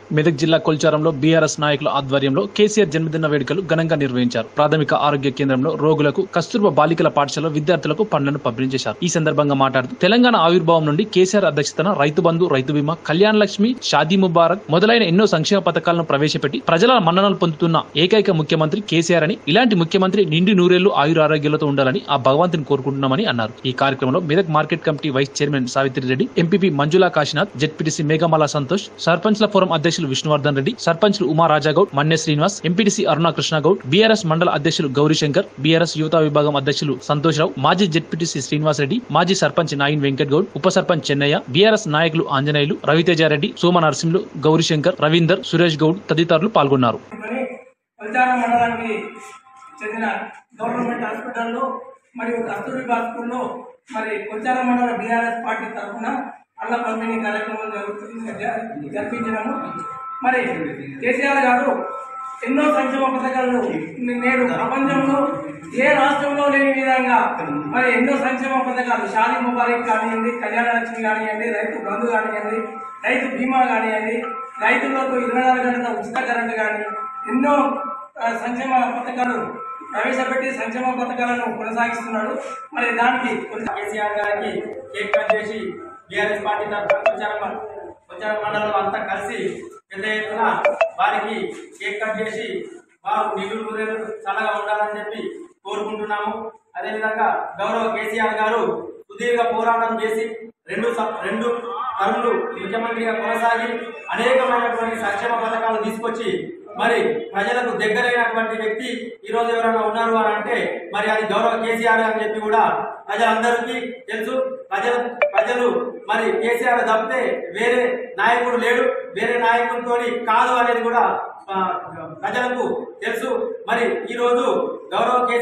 మెదక్ జిల్లా కొల్చారంలో బీఆర్ఎస్ నాయకుల ఆధ్వర్యంలో కేసీఆర్ జన్మదిన వేడుకలు ఘనంగా నిర్వహించారు ప్రాథమిక ఆరోగ్య కేంద్రంలో రోగులకు కస్తూర్బా బాలికల పాఠశాల విద్యార్థులకు పండ్లను పంపిణీ చేశారు ఈ సందర్భంగా మాట్లాడుతూ తెలంగాణ ఆవిర్భావం నుండి కేసీఆర్ అధ్యక్షతన రైతు బంధు రైతు బీమా కళ్యాణ లక్ష్మి షాదీ ముబారక్ మొదలైన ఎన్నో సంక్షేమ పథకాలను ప్రవేశపెట్టి ప్రజల మన్ననలు పొందుతున్న ఏకైక ముఖ్యమంత్రి కేసీఆర్ అని ఇలాంటి ముఖ్యమంత్రి నిండి నూరేళ్లు ఆయురారోగ్యాలతో ఉండాలని ఆ భగవంతుని కోరుకుంటున్నామని అన్నారు ఈ కార్యక్రమంలో Medak market committee vice chairman Savitri Reddy MPP Manjula Kashinath ZPTC Meghamala Santosh సర్పంచ్ల ఫోరం అధ్యక్షులు విష్ణువర్ధన్ రెడ్డి సర్పంచ్లు ఉమా రాజాగౌడ్ మన్య శ్రీనివాస్ ఎంపీటీసీ అరుణ కృష్ణగౌడ్ బీఆర్ఎస్ మండల అధ్యక్షులు గౌరీశంకర్ బీఆర్ఎస్ యువత విభాగం అధ్యక్షులు సంతోష్ రావు మాజీ జెడ్పీటీసీ శ్రీనివాస్ రెడ్డి మాజీ సర్పంచ్ నాయిన్ వెంకట్ గౌడ్ ఉప సర్పంచ్ చెన్నయ్య బీఆర్ఎస్ నాయకులు ఆంజనేయులు రవితేజారెడ్డి సోమ నరసింహులు గౌరీశంకర్ రవీందర్ సురేష్ గౌడ్ తదితరులు పాల్గొన్నారు అని ఫలితాల మండలానికి చెందిన గవర్నమెంట్ హాస్పిటల్లో మరియు కస్తూరి హాస్పిటల్లో మరి కొంచాల మండల బీఆర్ఎస్ పార్టీ తరఫున అల్ల పంపిణీ కార్యక్రమం జరుగుతుంది జ- జరిపించినాము మరి కేసీఆర్ గారు ఎన్నో సంక్షేమ పథకాలు నేడు ప్రపంచంలో ఏ రాష్ట్రంలో లేని విధంగా మరి ఎన్నో సంక్షేమ పథకాలు షాదీ ముబారక్ కానివ్వండి కళ్యాణ లక్ష్మి కానివ్వండి రైతు బంధు కానివ్వండి రైతు బీమా కానివ్వండి రైతులకు ఇరవై నాలుగు గంటల ఉచిత కరెంట్ కానీ ఎన్నో ఆ, సంక్షేమ పథకాలు ప్రవేశపెట్టి సంక్షేమ పథకాలను కొనసాగిస్తున్నాడు మరి దానికి కొంచెం కేసీఆర్ గారికి కేక్ కట్ చేసి బీఆర్ఎస్ పార్టీ తరఫున కొంచెం కొంచెం మండలం అంతా కలిసి పెద్ద ఎత్తున వారికి కేక్ కట్ చేసి వారు నిధులు నూరేళ్ళు చల్లగా ఉండాలని చెప్పి కోరుకుంటున్నాము అదేవిధంగా గౌరవ కేసీఆర్ గారు సుదీర్ఘ పోరాటం చేసి రెండు స- రెండు టర్ములు ముఖ్యమంత్రిగా కొనసాగి అనేకమైనటువంటి సంక్షేమ పథకాలు తీసుకొచ్చి మరి ప్రజలకు దగ్గరైనటువంటి వ్యక్తి ఈ రోజు ఎవరైనా ఉన్నారు అని అంటే మరి అది గౌరవ కేసీఆర్ అని చెప్పి కూడా ప్రజలందరికీ తెలుసు ప్రజలు ప్రజలు మరి కేసీఆర్ తప్పితే వేరే నాయకుడు లేడు వేరే నాయకుడితో కాదు అనేది కూడా ఆ, ప్రజలకు తెలుసు మరి ఈ రోజు గౌరవ కేసీఆర్